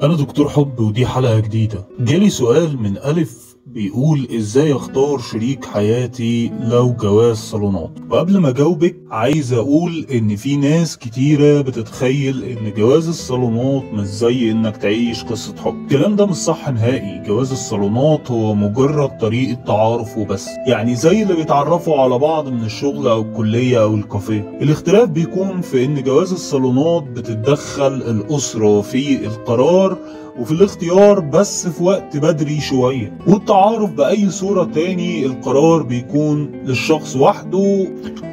أنا دكتور حب ودي حلقة جديدة جالي سؤال من ألف بيقول ازاي اختار شريك حياتي لو جواز صالونات وقبل ما اجاوبك عايز اقول ان في ناس كتيرة بتتخيل ان جواز الصالونات مش زي انك تعيش قصة حب الكلام ده مش صح نهائي جواز الصالونات هو مجرد طريقة تعارف وبس يعني زي اللي بيتعرفوا على بعض من الشغل او الكلية او الكافيه الاختلاف بيكون في ان جواز الصالونات بتتدخل الاسرة في القرار وفي الاختيار بس في وقت بدري شوية والتعارف بأي صورة تاني القرار بيكون للشخص وحده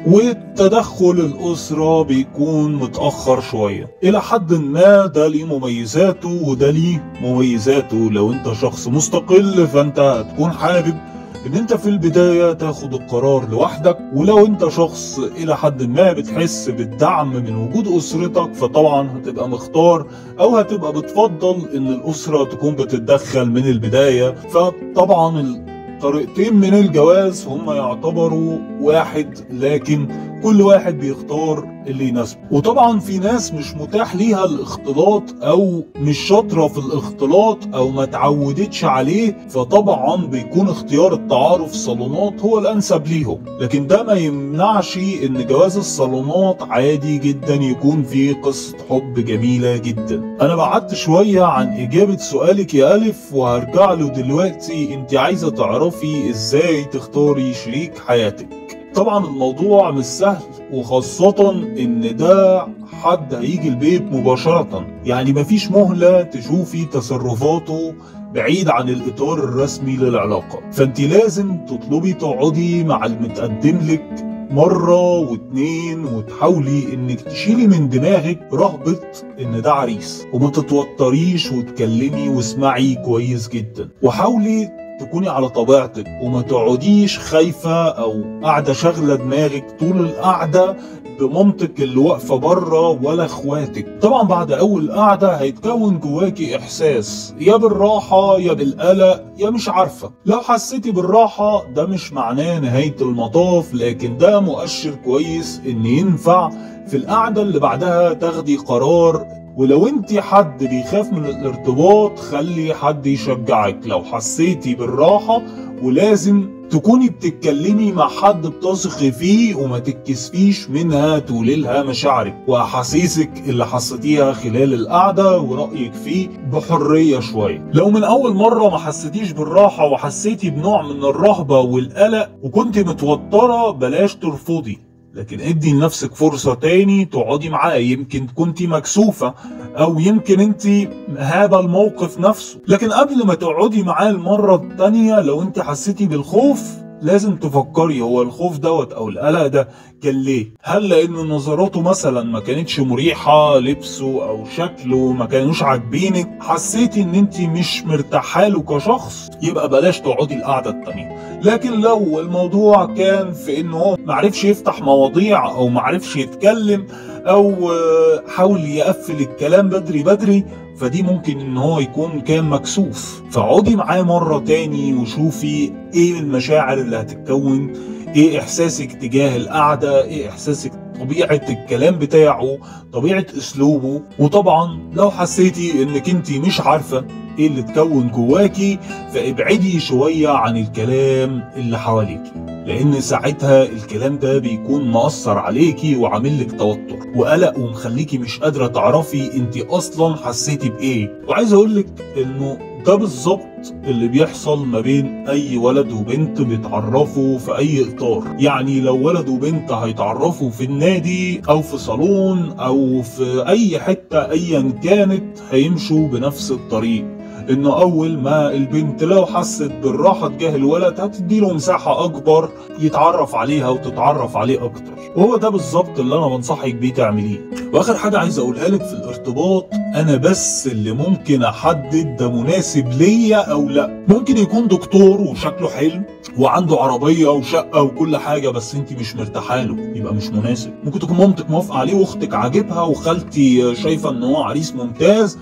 وتدخل الأسرة بيكون متأخر شوية إلى حد ما ده ليه مميزاته وده ليه مميزاته لو أنت شخص مستقل فأنت هتكون حابب ان انت في البداية تاخد القرار لوحدك ولو انت شخص الى حد ما بتحس بالدعم من وجود اسرتك فطبعا هتبقى مختار او هتبقى بتفضل ان الاسرة تكون بتتدخل من البداية فطبعا الطريقتين من الجواز هم يعتبروا واحد لكن كل واحد بيختار اللي يناسبه وطبعا في ناس مش متاح ليها الاختلاط او مش شاطره في الاختلاط او ما تعودتش عليه فطبعا بيكون اختيار التعارف صالونات هو الانسب ليهم لكن ده ما يمنعش ان جواز الصالونات عادي جدا يكون فيه قصه حب جميله جدا انا بعدت شويه عن اجابه سؤالك يا الف وهرجع له دلوقتي انت عايزه تعرفي ازاي تختاري شريك حياتك طبعا الموضوع مش سهل وخاصة ان ده حد هيجي البيت مباشرة يعني مفيش مهلة تشوفي تصرفاته بعيد عن الاطار الرسمي للعلاقة فانت لازم تطلبي تقعدي مع المتقدم لك مرة واتنين وتحاولي انك تشيلي من دماغك رهبة ان ده عريس وما تتوتريش وتكلمي واسمعي كويس جدا وحاولي تكوني على طبيعتك وما تقعديش خايفة أو قاعدة شاغلة دماغك طول القعدة بمامتك اللي واقفة بره ولا اخواتك طبعا بعد أول قعدة هيتكون جواكي إحساس يا بالراحة يا بالقلق يا مش عارفة لو حسيتي بالراحة ده مش معناه نهاية المطاف لكن ده مؤشر كويس إن ينفع في القعدة اللي بعدها تاخدي قرار ولو انت حد بيخاف من الارتباط خلي حد يشجعك لو حسيتي بالراحة ولازم تكوني بتتكلمي مع حد بتثقي فيه وما تتكسفيش منها تقولي لها مشاعرك واحاسيسك اللي حسيتيها خلال القعده ورايك فيه بحريه شويه لو من اول مره ما حسيتيش بالراحه وحسيتي بنوع من الرهبه والقلق وكنت متوتره بلاش ترفضي لكن ادي لنفسك فرصة تاني تقعدي معاه يمكن كنت مكسوفة او يمكن انت هذا الموقف نفسه لكن قبل ما تقعدي معاه المرة التانية لو انت حسيتي بالخوف لازم تفكري هو الخوف دوت او القلق ده كان ليه هل لان نظراته مثلا ما كانتش مريحة لبسه او شكله ما كانوش عاجبينك حسيتي ان انت مش مرتاحه له كشخص يبقى بلاش تقعدي القعدة التانية لكن لو الموضوع كان في انه هو معرفش يفتح مواضيع او معرفش يتكلم او حاول يقفل الكلام بدري بدري فدي ممكن ان هو يكون كان مكسوف فاقعدي معاه مرة تاني وشوفي ايه المشاعر اللي هتتكون ايه احساسك تجاه القعدة ايه احساسك طبيعة الكلام بتاعه طبيعة اسلوبه وطبعا لو حسيتي انك انت مش عارفة ايه اللي تكون جواكي فابعدي شوية عن الكلام اللي حواليكي لان ساعتها الكلام ده بيكون مأثر عليكي وعامل لك توتر وقلق ومخليكي مش قادرة تعرفي انت اصلا حسيتي بايه وعايز اقولك انه ده بالظبط اللي بيحصل ما بين اي ولد وبنت بيتعرفوا في اي اطار يعني لو ولد وبنت هيتعرفوا في النادي او في صالون او في اي حتة ايا كانت هيمشوا بنفس الطريق انه اول ما البنت لو حست بالراحه تجاه الولد هتدي له مساحه اكبر يتعرف عليها وتتعرف عليه اكتر وهو ده بالظبط اللي انا بنصحك بيه تعمليه واخر حاجه عايز اقولها لك في الارتباط انا بس اللي ممكن احدد ده مناسب ليا او لا ممكن يكون دكتور وشكله حلو وعنده عربيه وشقه وكل حاجه بس انت مش مرتاحه له يبقى مش مناسب ممكن تكون مامتك موافقه عليه واختك عاجبها وخالتي شايفه ان هو عريس ممتاز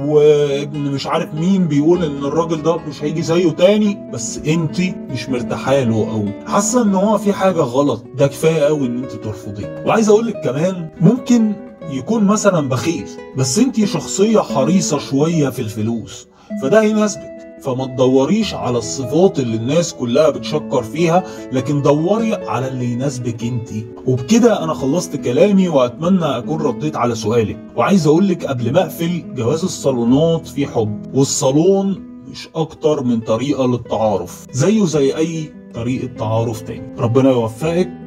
وابن مش عارف مين بيقول ان الراجل ده مش هيجي زيه تاني بس انت مش مرتاحه له او حاسه ان هو في حاجه غلط ده كفايه قوي ان انت ترفضيه وعايز اقول لك كمان ممكن يكون مثلا بخيل بس انت شخصية حريصة شوية في الفلوس فده يناسبك فما تدوريش على الصفات اللي الناس كلها بتشكر فيها لكن دوري على اللي يناسبك انت وبكده انا خلصت كلامي واتمنى اكون رديت على سؤالك وعايز اقولك قبل ما اقفل جواز الصالونات فيه حب والصالون مش اكتر من طريقة للتعارف زيه زي اي طريقة تعارف تاني ربنا يوفقك